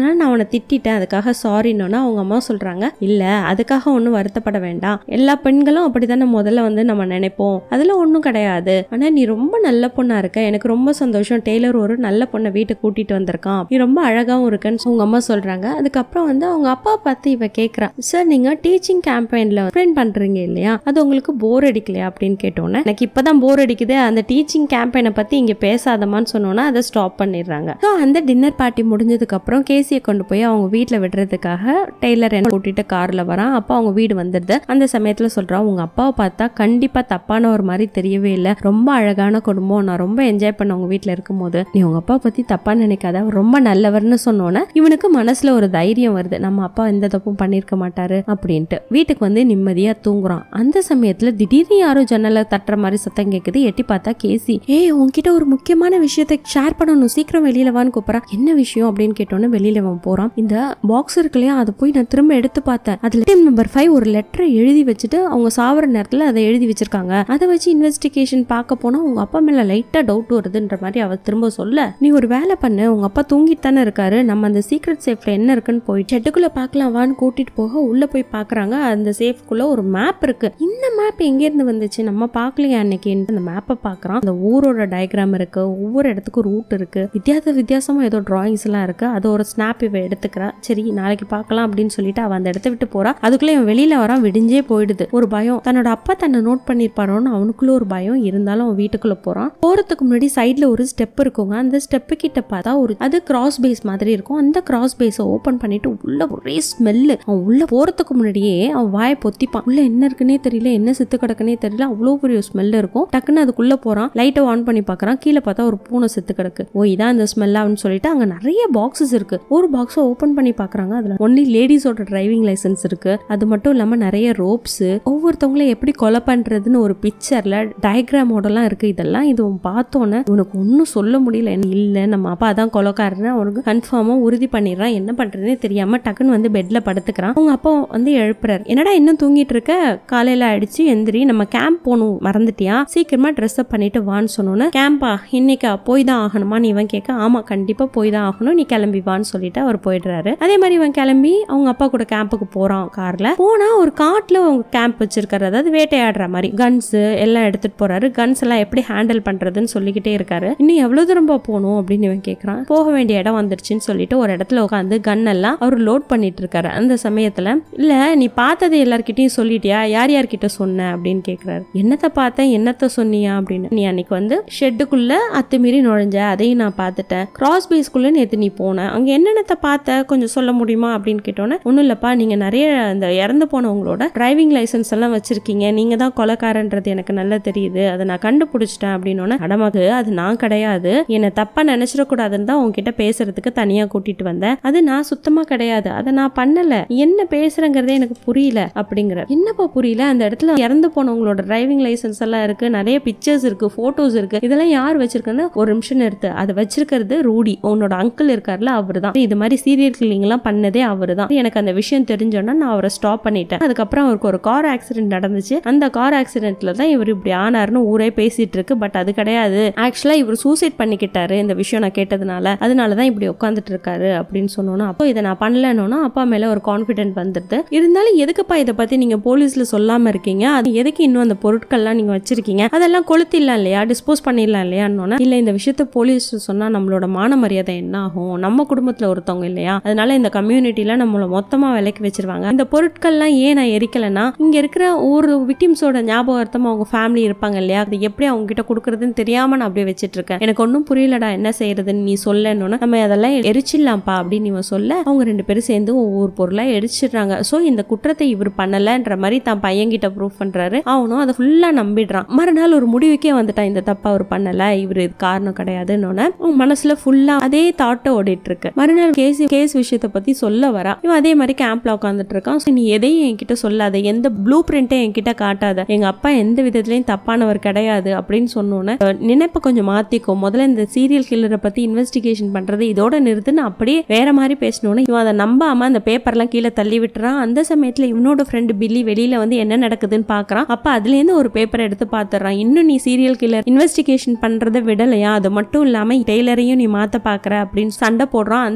Speaker 1: அவனை திட்டிட்டேன் அதுக்காக சாரின்னொன்னா அவங்க அம்மா சொல்றாங்க இல்ல அதுக்காக ஒன்றும் வருத்தப்பட வேண்டாம் எல்லா பெண்களும் அப்படித்தானே முதல்ல வந்து நம்ம நினைப்போம் அதெல்லாம் ஒன்றும் கிடையாது ஆனா நீ ரொம்ப நல்ல பொண்ணா இருக்க எனக்கு ரொம்ப சந்தோஷம் டெய்லர் ஒரு நல்ல பொண்ணை வீட்டுக்கு கூட்டிட்டு வந்திருக்கான் நீ ரொம்ப அழகாவும் இருக்கன்னு உங்க அம்மா சொல்றாங்க அதுக்கப்புறம் வந்து அவங்க அப்பா பார்த்து இவ கேக்குறா சார் நீங்க டீச்சிங் கேம்பெயின்ல ட்ரெயின் பண்றீங்க இல்லையா அது உங்களுக்கு போர் அடிக்கலையா அப்படின்னு கேட்டோன்னே எனக்கு இப்பதான் போர் அடிக்குது அந்த டீச்சிங் கேம்பெயினை பத்தி இங்க பேசாதமான்னு சொன்னோன்னா அதை ஸ்டாப் பண்ணிடுறாங்க ஸோ அந்த டின்னர் பார்ட்டி முடிஞ்சதுக்கு அப்புறம் கேசியை கொண்டு போய் அவங்க வீட்ல விடுறதுக்காக டெய்லர் என்ன கூட்டிட்டு கார்ல வரான் அப்போ அவங்க வீடு வந்துடுது அந்த சமயத்துல சொல்றான் உங்க அப்பாவை பார்த்தா கண்டிப்பா தப்பான ஒரு மாதிரி தெரியவே இல்லை ரொம்ப அழகான குடும்பம் நான் ரொம்ப என்ஜாய் பண்ண உங்க வீட்ல இருக்கும்போது நீ உங்க அப்பா பத்தி தப்பா நினைக்காத அவர் ரொம்ப நல்லவர்னு சொன்னோன்னே இவனுக்கு மனசுல ஒரு தைரியம் வருது நம்ம அப்பா எந்த தப்பும் பண்ணிருக்க மாட்டாரு அப்படின்ட்டு வீட்டுக்கு வந்து நிம்மதியா தூங்குறான் அந்த சமயத்துல திடீர்னு யாரோ ஜன்னல தட்டுற மாதிரி சத்தம் கேக்குது எட்டி பார்த்தா கேசி ஏய் உன்கிட்ட ஒரு முக்கியமான விஷயத்தை ஷேர் பண்ணணும் சீக்கிரம் வெளியில வான்னு கூப்பிடறா என்ன விஷயம் அப்படின்னு கேட்டோன்னே வெளியில அவன் போறான் இந்த பாக்ஸ் இருக்கு இல்லையா அதை போய் நான் திரும்ப எடுத்து பார்த்தேன் அதுல டீம் நம்பர் ஃபைவ் ஒரு லெட்டரை எழுதி வச்சுட்டு அவங்க சாவர நேரத்துல அதை எழுதி வச்சிருக்காங்க அதை வச்சு இன்வெஸ்டிகேஷன் பார்க்க போனா உங்க அப்பா மேல லைட்டா டவுட் வருதுன்ற மாதிரி அவ திரும்ப சொல்ல நீ ஒரு வேலை பண்ணு உங்க அப்பா தூங்கிட்டு தானே இருக்காரு நம்ம அந்த சீக்ரெட் சேஃப்ல என்ன இருக்குன்னு போய் ஷெட்டுக்குள்ள பார்க்கலாம் வான்னு கூட்டிட்டு போக உள்ள போய் பாக்குறாங்க அந்த சேஃப்குள்ள ஒரு மேப் இருக்கு இந்த மேப் எங்க இருந்து வந்துச்சு நம்ம பார்க்கலையா அன்னைக்கு அந்த மேப்பை பார்க்கறான் அந்த ஊரோட டயக்ராம் இருக்கு ஒவ்வொரு இடத்துக்கும் ரூட் இருக்கு வித்தியாச வித்தியாசமா ஏதோ டிராயிங்ஸ் எல்லாம் இருக்கு அது ஒரு ஸ்னாப் இவ எடுத்துக்கிறா சரி நாளைக்கு பார்க்கலாம் அப்படின்னு சொல்லிட்டு அவ அந்த இடத்த விட்டு போறா அதுக்குள்ள இவன் வெளியில வரான் விடிஞ்சே போயிடுது ஒரு பயம் தன்னோட அப்பா தன்னை நோட் பண்ணிருப்பாரோன்னு அவனுக்குள்ள ஒரு பயம் இருந்தாலும் அவன் வீட்டுக்குள்ள போறான் போறதுக்கு முன்னாடி சைட்ல ஒரு ஸ்டெப் இருக்குங்க அந்த ஸ்டெப்பு கிட்ட பார்த்தா ஒரு அது கிராஸ் பேஸ் மாதிரி இருக்கும் அந்த கிராஸ் பேஸை ஓபன் பண்ணிட்டு உள்ள ஒரே ஸ்மெல்லு அவன் உள்ள போறதுக்கு முன்னாடியே அவன் வாயை பொத்திப்பான் உள்ள என்ன இருக்குன்னே தெரியல என்ன சித்து கிடக்குனே தெரியல அவ்வளோ பெரிய ஸ்மெல் இருக்கும் டக்குன்னு அதுக்குள்ள போறான் லைட்டை ஆன் பண்ணி பார்க்கறான் கீழே பார்த்தா ஒரு பூனை செத்து கிடக்கு ஓ இதான் இந்த ஸ்மெல்லான்னு சொல்லிட்டு அங்க நிறைய பாக்ஸஸ் இருக்கு ஒரு பாக்ஸை ஓபன் பண்ணி பார்க்கறாங்க அதுல ஒன்லி லேடிஸோட டிரைவிங் லைசன்ஸ் இருக்கு அது மட்டும் இல்லாம நிறைய ரோப்ஸ் ஒவ்வொருத்தவங்கள எப்படி கொலை பண்றதுன்னு ஒரு பிக்சர்ல டயக்ராமோடலாம் இருக்கு இதெல்லாம் இது அவன் பார்த்தோன்னே உனக்கு ஒன்றும் சொல்ல முடியல என்ன இல்ல நம்ம அப்பா தான் கொலைக்காரன்னு அவனுக்கு கன்ஃபார்மா உறுதி பண்ணிடுறான் என்ன பண்றதுனே தெரியாம டக்குன்னு வந்து பெட்ல படுத்துக்கிறான் அவங்க அப்பா வந்து எழுப்புறாரு என்னடா இன்னும் தூங்கிட்டு இருக்க காலையில அடிச்சு எந்திரி நம்ம கேம்ப் போகணும் மறந்துட்டியா சீக்கிரமா ட்ரெஸ் அப் பண்ணிட்டு வான்னு சொன்னோன்னு கேம்பா இன்னைக்கா போய் தான் ஆகணுமா நீ இவன் கேட்க ஆமா கண்டிப்பா போய் தான் ஆகணும் நீ கிளம்பி வான்னு சொல்லிட்டு அவர் போயிடுறாரு அதே மாதிரி இவன் கிளம்பி அவங்க அப்பா கூட கேம்புக்கு போறான் கார்ல போனா ஒரு காட்டுல அவங்க கேம்ப் வச்சிருக்காரு அதாவது வேட்டையாடுற மாதிரி கன்ஸ் எல்லாம் எடுத்துட்டு போறாரு கன்ஸ் எல்லாம் எப்படி ஹேண்டில் பண்றதுன்னு சொல்லிக்கிட்டே இருக்காரு இன்னும் எவ்வளவு தூரம் போகணும் அப்படின்னு இவன் கேக்குறான் போக வேண்டிய இடம் வந்துருச்சுன்னு சொல்லிட்டு ஒரு இடத்துல உட்காந்து கன் எல்லாம் அவர் லோட் பண்ணிட்டு இருக்காரு அந்த சமயத்துல இல்ல நீ பார்த்தது எல்லார்கிட்டயும் சொல்லிட்டியா யார் யார்கிட்ட சொன்ன அப்படின்னு கேக்குறாரு என்னத்த பார்த்தேன் என்னத்த சொன்னியா அப்படின்னு நீ அன்னைக்கு வந்து ஷெட்டுக்குள்ள அத்துமீறி நுழைஞ்ச அதையும் நான் பார்த்துட்டேன் கிராஸ் பேஸ்க்குள்ள நேத்து நீ போன அங்க என்னென்னத்த பார்த்த கொஞ்சம் சொல்ல முடியுமா அப்படின்னு கேட்டோன்னே ஒன்றும் இல்லப்பா நீங்க நிறைய அந்த இறந்து போனவங்களோட டிரைவிங் லைசன்ஸ் எல்லாம் வச்சிருக்கீங்க நீங்க தான் கொலைக்காரன்றது எனக்கு நல்லா தெரியுது அதை நான் கண்டுபிடிச்சிட்டேன் அப்படின்னோடனே அடமகு அது நான் கிடையாது என்னை தப்பா நினைச்சிடக்கூடாதுன்னு தான் உங்ககிட்ட பேசுறதுக்கு தனியா கூட்டிட்டு வந்தேன் அது நான் சுத்தமா கிடையாது அதை நான் பண்ணல என்ன பேசுறேங்கிறதே எனக்கு புரியல அப்படிங்கிற என்னப்பா புரியல அந்த இடத்துல இறந்து போனவங்களோட டிரைவிங் லைசன்ஸ் எல்லாம் இருக்கு நிறைய பிக்சர்ஸ் இருக்கு போட்டோஸ் இருக்கு இதெல்லாம் யார் வச்சிருக்குன்னு ஒரு நிமிஷம் எடுத்து அதை வச்சிருக்கிறது ரூடி உன்னோட அங்கிள் இருக்கார்ல அவர் தான் இது மாதிரி சீரியல் கில்லிங் எல்லாம் பண்ணதே அவர் தான் எனக்கு அந்த விஷயம் தெரிஞ்சோன்னா நான் அவரை ஸ்டாப் பண்ணிட்டேன் அதுக்கப்புறம் அவருக்கு ஒரு கார் ஆக்சிடென்ட் நடந்துச்சு அந்த கார் ஆக்சிடென்ட்ல தான் இவர் இப்படி ஆனாருன்னு ஊரே பேசிட்டு இருக்கு பட் அது கிடையாது ஆக்சுவலா இவர் சூசைட் பண்ணிக்கிட்டாரு இந்த விஷயம் நான் கேட்டதுனால அதனால தான் இப்படி உட்காந்துட்டு இருக்காரு அப்படின்னு சொன்னோன்னா அப்போ இதை நான் பண்ணலன்னா அப்பா மேல ஒரு கான்ஃபிடென்ட் வந்துடுது இருந்தாலும் எதுக்குப்பா இதை பத்தி நீங்க போலீஸ்ல சொல்லாம இருக்கீங்க அது எதுக்கு இன்னும் அந்த பொருட்கள்லாம் நீங்க வச்சிருக்கீங்க அதெல்லாம் கொளுத்திடலாம் இல்லையா டிஸ்போஸ் பண்ணிடலாம் இல்லையான்னு இல்ல இந்த விஷயத்த போலீஸ் சொன்னா நம்மளோட மான மரியாதை என்ன ஆகும் நம்ம குடும்பத்துல ஒருத்தவங்க இல்லையா அதனால இந்த கம்யூனிட்டில நம்மள மொத்தமா விலைக்கு வச்சிருவாங்க இந்த பொருட்கள்லாம் ஏன் நான் எரிக்கலைன்னா இங்க இருக்கிற ஒரு விக்டிம்ஸோட ஞாபகார்த்தமா அவங்க ஃபேமிலி இருப்பாங்க இல்லையா அது எப்படி அவங்க கிட்ட கொடுக்கறதுன்னு தெரியாம நான் அப்படியே வச்சிட்டு இருக்கேன் எனக்கு ஒன்றும் புரியலடா என்ன செய்யறதுன்னு நீ சொல்லணும்னா நம்ம அதெல்லாம் எரிச்சிடலாம்ப்பா அப்படின்னு இவன் சொல்ல அவங்க ரெண்டு பேரும் சேர்ந்து ஒவ்வொரு பொருளா எரிச்சிடுறாங்க சோ இந்த குற்றத்தை இவர் பண்ணலன்ற மாதிரி தான் பையன்கிட்ட ப்ரூவ் பண்றாரு அவனும் அதை ஃபுல்லா நம்பிடுறான் மறுநாள் ஒரு முடிவுக்கே வந்துட்டான் இந்த தப்பா அவர் பண்ணல இவர் இது காரணம் கிடையாதுன்னு அவன் மனசுல ஃபுல்லா அதே தாட்டை ஓடிட்டு இருக்கு மறுநாள் கேஸ் கேஸ் விஷயத்தை பத்தி சொல்ல வரா இவன் அதே மாதிரி கேம்ப்ல உட்காந்துட்டு இருக்கான் So, நீ எதையும் என்கிட்ட சொல்லாத எந்த ப்ளூ பிரிண்ட்டை என்கிட்ட காட்டாத எங்க அப்பா எந்த விதத்துலயும் தப்பானவர் கிடையாது அப்படின்னு சொன்னோன்னே அஹ், நினைப்பை கொஞ்சம் மாத்திக்கோ முதல்ல இந்த சீரியல் கில்லரை பத்தி இன்வெஸ்டிகேஷன் பண்றது இதோட நிறுத்துன்னு அப்படியே வேற மாதிரி பேசணும்னு இவன் அதை நம்பாம அந்த பேப்பர்லாம் கீழே தள்ளி விட்டுறான் அந்த சமயத்துல இவனோட ஃப்ரெண்டு பில்லி வெளியில வந்து என்ன நடக்குதுன்னு பாக்குறான் அப்ப அதுல இருந்து ஒரு பேப்பர் எடுத்து பாத்துறான் இன்னும் நீ சீரியல் கில்லர் இன்வெஸ்டிகேஷன் பண்றதை விடலையா அது மட்டும் இல்லாம டெய்லரையும் நீ மாத்த பாக்குற அப்படின்னு சண்டை போடுறான் அந்த சமயத்துல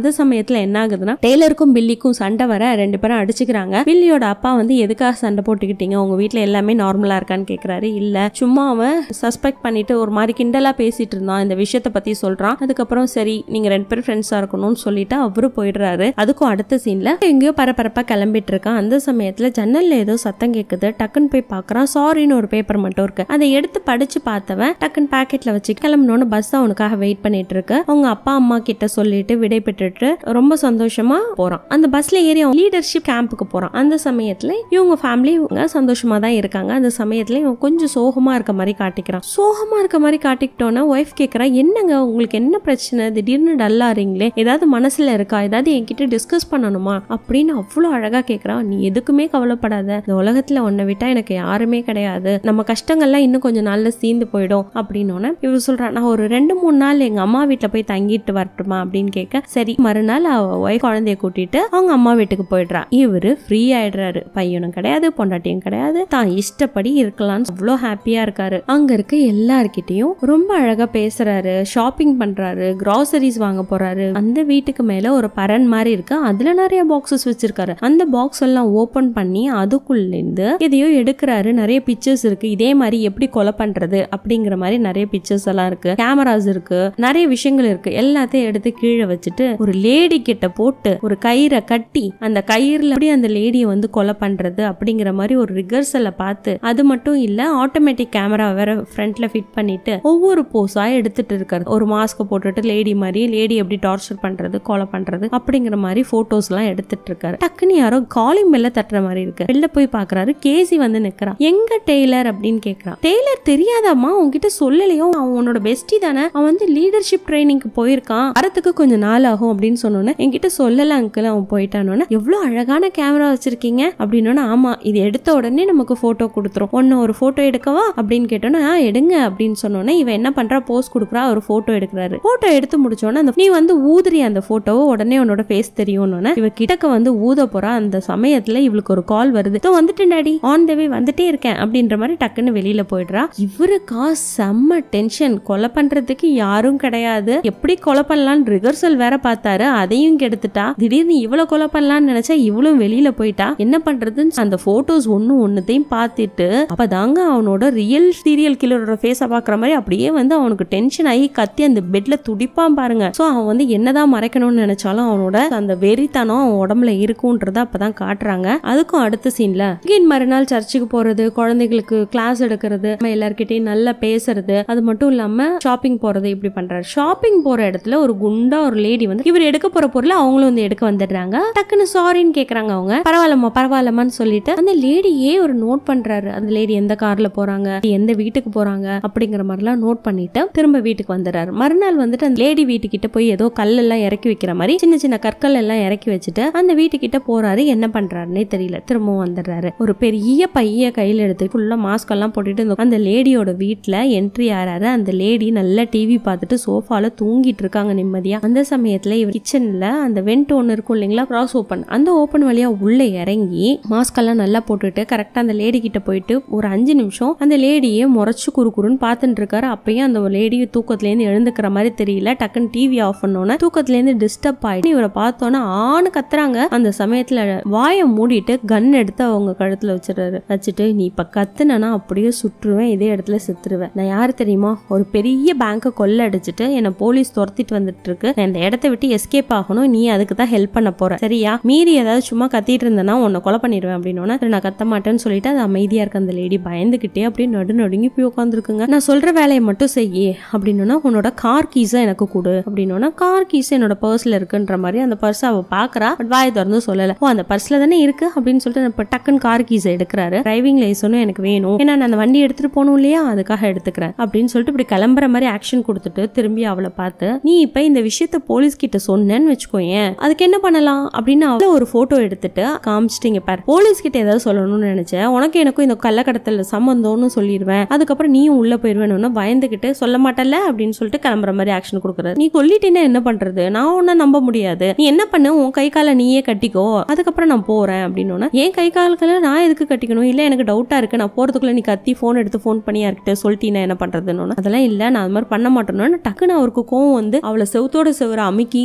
Speaker 1: சமயத்துல என்ன ஆகுதுன்னா டெய்லருக்கும் பில்லிக்கும் சண்டை வர ரெண்டு பேரும் அடிச்சுக்கிறாங்க பில்லியோட அப்பா வந்து எதுக்காக சண்டை போட்டுக்கிட்டீங்க உங்க வீட்ல எல்லாமே நார்மலா இருக்கான்னு கேக்குறாரு இல்ல சும்மா அவன் சஸ்பெக்ட் பண்ணிட்டு ஒரு மாதிரி கிண்டலா பேசிட்டு இருந்தான் இந்த விஷயத்த பத்தி சொல்றான் அதுக்கப்புறம் சரி நீங்க ரெண்டு பேரும் ஃப்ரெண்ட்ஸா இருக்கணும்னு சொல்லிட்டு அவரு போயிடுறாரு அதுக்கும் அடுத்த சீன்ல எங்கேயோ பரபரப்பா கிளம்பிட்டு இருக்கான் அந்த சமயத்துல ஜன்னல்ல ஏதோ சத்தம் கேக்குது டக்குன்னு போய் பாக்குறான் சாரின்னு ஒரு பேப்பர் மட்டும் இருக்கு அதை எடுத்து படிச்சு பார்த்தவன் டக்குன்னு பாக்கெட்ல வச்சு கிளம்பணும்னு பஸ் அவனுக்காக வெயிட் பண்ணிட்டு இருக்கு அவங்க அப்பா அம்மா கிட்ட சொல்லிட்டு விடை பெற்றுட்டு ரொம்ப சந்தோஷமா போறான் அந்த பஸ்ல ஏறி அவன் லீடர்ஷிப் கேம்புக்கு போறான் அந்த சமயத்துல இவங்க ஃபேமிலி இவங்க சந்தோஷமா தான் இருக்காங்க அந்த சமயத்துல இவன் கொஞ்சம் சோகமா இருக்க மாதிரி காட்டிக்கிறான் சோகமா இருக்க மாதிரி காட்டிக்கிட்டோன்னா ஒய்ஃப் கேக்குறா என்னங்க உங்களுக்கு என்ன பிரச்சனை திடீர்னு டல்லாறீங்களே ஏதாவது மனசுல இருக்கா ஏதாவது என்கிட்ட டிஸ்கஸ் பண்ணணுமா அப்படின்னு அவ்வளோ அழகா கேக்குறான் நீ எதுக்குமே கவலைப்படாத இந்த உலகத்துல உன்னை விட்டா எனக்கு யாருமே கிடையாது நம்ம கஷ்டங்கள்லாம் இன்னும் கொஞ்சம் நாள்ல சீந்து போயிடும் அப்படின்னு இவர் சொல்றா நான் ஒரு ரெண்டு மூணு நாள் எங்க அம்மா வீட்டுல போய் தங்கிட்டு வரட்டுமா அப்படின்னு கேட்க சரி மறுநாள் அவ ஒய்ஃப் குழந்தைய கூட்டிட்டு அவங்க அம்மா வீட்டுக்கு போயிடுறா இவரு ஃப்ரீ ஆயிடுறாரு பையனும் கிடையாது பொண்டாட்டியும் கிடையாது தான் இஷ்டப்படி இருக்கலாம்னு அவ்வளோ ஹாப்பியா இருக்காரு அங்க இருக்க எல்லார்கிட்டயும் ரொம்ப அழகா பேசுறாரு ஷாப்பிங் பண்றாரு கிராசரிஸ் வாங்க போறாரு அந்த வீட்டுக்கு மேல ஒரு பரன் மாதிரி இருக்கு அதுல நிறைய பாக்ஸஸ் வச்சிருக்காரு அந்த பாக்ஸ் எல்லாம் ஓபன் பண்ணி அதுக்குள்ள இருந்து எதையோ எடுக்கிறாரு நிறைய பிக்சர்ஸ் இருக்கு இதே மாதிரி எப்படி கொலை பண்றது அப்படிங்கிற மாதிரி நிறைய பிக்சர்ஸ் எல்லாம் இருக்கு கேமராஸ் இருக்கு நிறைய விஷயங்கள் இருக்கு எல்லாத்தையும் எடுத்து கீழே வச்சுட்டு ஒரு லேடி கிட்ட போட்டு ஒரு கயிறை கட்டி அந்த கயிறுல எப்படி அந்த லேடியை வந்து கொலை பண்றது அப்படிங்கிற மாதிரி ஒரு ரிகர்சலை பார்த்து அது மட்டும் இல்ல ஆட்டோமேட்டிக் கேமரா வேற ஃப்ரண்ட்ல ஃபிட் பண்ணிட்டு ஒவ்வொரு போஸா எடுத்துட்டு இருக்காரு ஒரு மாஸ்க் போட்டுட்டு லேடி மாதிரி லேடி எப்படி டார்ச்சர் பண்றது கொலை பண்றது அப்படிங்கிற மாதிரி போட்டோஸ் எல்லாம் எடுத்துட்டு இருக்காரு டக்குன்னு யாரோ காலிங் பெல்ல தட்டுற மாதிரி இருக்கு வெளில போய் பாக்குறாரு கேசி வந்து நிக்கிறான் எங்க டெய்லர் அப்படின்னு கேக்குறான் டெய்லர் தெரியாதாம்மா உன்கிட்ட சொல்லலையோ அவன் உன்னோட பெஸ்டி தானே அவன் வந்து லீடர்ஷிப் ட்ரைனிங்க்கு போயிருக்கான் வரத்துக்கு கொஞ்சம் நாள் ஆகும் அப்படின்னு சொன்னோன்னே என்கிட்ட சொல்லல அங்கிள் அவன் போயிட்டானோன்னு எவ்வளவு அழகான கேமரா வச்சிருக்கீங்க அப்படின்னு ஆமா இது எடுத்த உடனே நமக்கு போட்டோ கொடுத்துரும் ஒன்னு ஒரு போட்டோ எடுக்கவா அப்படின்னு கேட்டோன்னா "ஆ, எடுங்க அப்படின்னு சொன்னோன்னே இவன் என்ன பண்றா போஸ் கொடுக்குறா ஒரு போட்டோ எடுக்கிறாரு போட்டோ எடுத்து முடிச்சோன்னே அந்த நீ வந்து ஊதுறி அந்த போட்டோவை உடனே உன்னோட ஃபேஸ் தெரியும்னு இவ கிட்டக்க வந்து ஊத போறா அந்த சமயத்துல இவளுக்கு ஒரு கால் வருது "இதோ வந்துட்டேன் டாடி ஆன் த வே வந்துட்டே இருக்கேன் அப்படின்ற மாதிரி டக்குன்னு வெளியில போயிடுறா இவருக்கா செம்ம டென்ஷன் கொலை பண்றதுக்கு யாரும் கிடையாது எப்படி கொலை பண்ணலாம்னு ரிகர்சல் வேற பார்த்தாரு அதையும் கெடுத்துட்டா திடீர்னு இவ்வளவு கொலை பண்ணலாம்னு நினைச்சா இவளும் வெளியில போயிட்டா என்ன பண்றதுன்னு அந்த போட்டோஸ் ஒண்ணு ஒண்ணுத்தையும் பார்த்துட்டு அப்பதாங்க அவனோட ரியல் சீரியல் கில்லரோட ஃபேஸை பாக்குற மாதிரி அப்படியே வந்து அவனுக்கு டென்ஷன் ஆகி கத்தி அந்த பெட்ல துடிப்பான் பாருங்க சோ அவன் வந்து என்னதான் மறைக்கணும்னு நினைச்சாலும் அவனோட அந்த வெறித்தனம் அவன் உடம்புல இருக்குன்றத அப்பதான் காட்டுறாங்க அதுக்கும் அடுத்த சீன்ல அகைன் மறுநாள் சர்ச்சுக்கு போறது குழந்தைகளுக்கு கிளாஸ் எடுக்கிறது நம்ம எல்லார்கிட்டயும் நல்லா பேசுறது அது மட்டும் இல்லாம ஷாப்பிங் போறது இப்படி பண்றாரு ஷாப்பிங் போற இடத்துல ஒரு குண்டா ஒரு லேடி வந்து இவர் எடுக்க போற பொருளை அவங்களும் வந்து எடுக்க வந்துடுறாங்க டக்குன்னு சாரின்னு கேக்குறாங்க அவங்க பரவாயில்லம்மா பரவாயில்லம்மான்னு சொல்லிட்டு அந்த லேடியே ஒரு நோட் பண்றாரு அந்த லேடி எந்த கார்ல போறாங்க எந்த வீட்டுக்கு போறாங்க அப்படிங்கிற மாதிரிலாம் நோட் பண்ணிட்டு திரும்ப வீட்டுக்கு வந்துடுறாரு மறுநாள் வந்துட்டு அந்த லேடி வீட்டுக்கிட்ட போய் ஏதோ கல்லெல்லாம் இறக்கி வைக்கிற மாதிரி சின்ன சின்ன கற்கள் எல்லாம் இறக்கி வச்சுட்டு அந்த வீட்டுக்கிட்ட போறாரு என்ன பண்றாருன்னே தெரியல திரும்பவும் வந்துடுறாரு ஒரு பெரிய பைய கையில எடுத்து ஃபுல்லா மாஸ்க் எல்லாம் போட்டுட்டு இந்த- அந்த லேடியோட வீட்ல என்ட்ரி ஆறாரு அந்த லேடி நல்லா டிவி பார்த்துட்டு சோஃபால தூங்கிட்டு இருக்காங்க நிம்மதியா அந்த சமயத்துல இவர் கிச்சன்ல அந்த வெண்ட் ஒன்னு இருக்கும் இல்லைங்களா கிராஸ் ஓப்பன் அந்த ஓப்பன் வழியா உள்ள இறங்கி மாஸ்க் எல்லாம் நல்லா போட்டுட்டு கரெக்டா அந்த லேடி கிட்ட போயிட்டு ஒரு அஞ்சு நிமிஷம் அந்த லேடியை முறைச்சு குறுகுறுன்னு பார்த்துட்டு இருக்காரு அப்பயும் அந்த லேடி தூக்கத்துல இருந்து எழுந்துக்கிற மாதிரி தெரியல டக்குன்னு டிவி ஆஃப் பண்ணோன்னே தூக்கத்துல இருந்து டிஸ்டர்ப் ஆயிட்டு இவரை பார்த்தோன்னே ஆணு கத்துறாங்க அந்த சமயத்துல வாயை மூடிட்டு கன் எடுத்து அவங்க கழுத்துல வச்சிடுறாரு வச்சுட்டு நீ இப்ப கத்துனா அப்படியே சுற்றுவேன் இதே இடத்துல செத்துருவேன் நான் யாரு தெரியுமா ஒரு பெரிய பேங்கை கொள்ள அடிச்சிட்டு என்ன போலீஸ் துரத்திட்டு வந்துட்டு இருக்கு நான் இந்த இடத்த விட்டு எஸ்கேப் ஆகணும் நீ அதுக்கு தான் ஹெல்ப் பண்ண போற சரியா மீறி ஏதாவது சும்மா கத்திட்டு இருந்தேன்னா உன்னை கொலை பண்ணிடுவேன் அப்படின்னோன்னா "சரி, நான் கத்த மாட்டேன்னு சொல்லிட்டு அது அமைதியா இருக்க அந்த லேடி பயந்துகிட்டே அப்படியே நடு நடுங்கி போய் உட்காந்துருக்குங்க நான் சொல்ற வேலையை மட்டும் செய்யி அப்படின்னா உன்னோட கார் கீஸை எனக்கு கொடு அப்படின்னோன்னா கார் கீஸ் என்னோட பர்ஸ்ல இருக்குன்ற மாதிரி அந்த பர்ஸ் அவ பாக்குறா பட் வாய் திறந்து சொல்லல ஓ அந்த பர்ஸ்ல தானே இருக்கு அப்படின்னு சொல்லிட்டு இப்ப டக்குன்னு கார் கீஸை எடுக்கிறாரு டிரைவிங் லைசனும் எனக்கு வேணும் ஏன்னா நான் அந்த வண்டி எடுத்துட்டு போகணும் இல்லையா அதுக்காக எடுத்துக்கிறேன் அப்படின்னு சொல்லிட்டு இப்படி கிளம்புற மாதிரி ஆக்ஷன் கொடுத்துட்டு திரும்பி அவளை பார்த்து நீ இப்ப இந்த விஷயத்த போலீஸ் கிட்ட சொன்னேன்னு வச்சுக்கோயேன் அதுக்கு என்ன பண்ணலாம் அப்படின்னு அவள ஒரு போட்டோ எடுத்துட்டு காமிச்சிட்டீங்க பாரு போலீஸ் கிட்ட ஏதாவது சொல்லணும்னு நினைச்சேன் உனக்கு எனக்கும் இந்த கள்ளக்கடத்தல் சம்பந்தம்னு சொல்லிடுவேன் அதுக்கப்புறம் நீயும் உள்ள போயிருவேன்னு பயந்துகிட்டு சொல்ல மாட்டல அப்படின்னு சொல்லிட்டு கிளம்புற மாதிரி ஆக்ஷன் கொடுக்குறாரு நீ சொல்லிட்டீன்னா என்ன பண்றது நான் உன்ன நம்ப முடியாது நீ என்ன பண்ணு உன் கை காலை நீயே கட்டிக்கோ அதுக்கப்புறம் நான் போறேன் அப்படின்னு ஏன் கை கால்களை நான் எதுக்கு கட்டிக்கணும் இல்ல எனக்கு டவுட்டா இருக்கு நான் போறதுக்குள்ள நீ கத்தி போன் எடுத்து ஃபோன் பண்ணி யார்கிட்ட சொல்லிட்டீங்கன்னா என்ன பண்றதுன்னு அதெல்லாம் இல்ல நான் அது மாதிரி பண்ண மாட்டேன்னு டக்குன்னு அவருக்கு கோவம் வந்து அவளை செவுத்தோட செவர அமுக்கி நீ நான்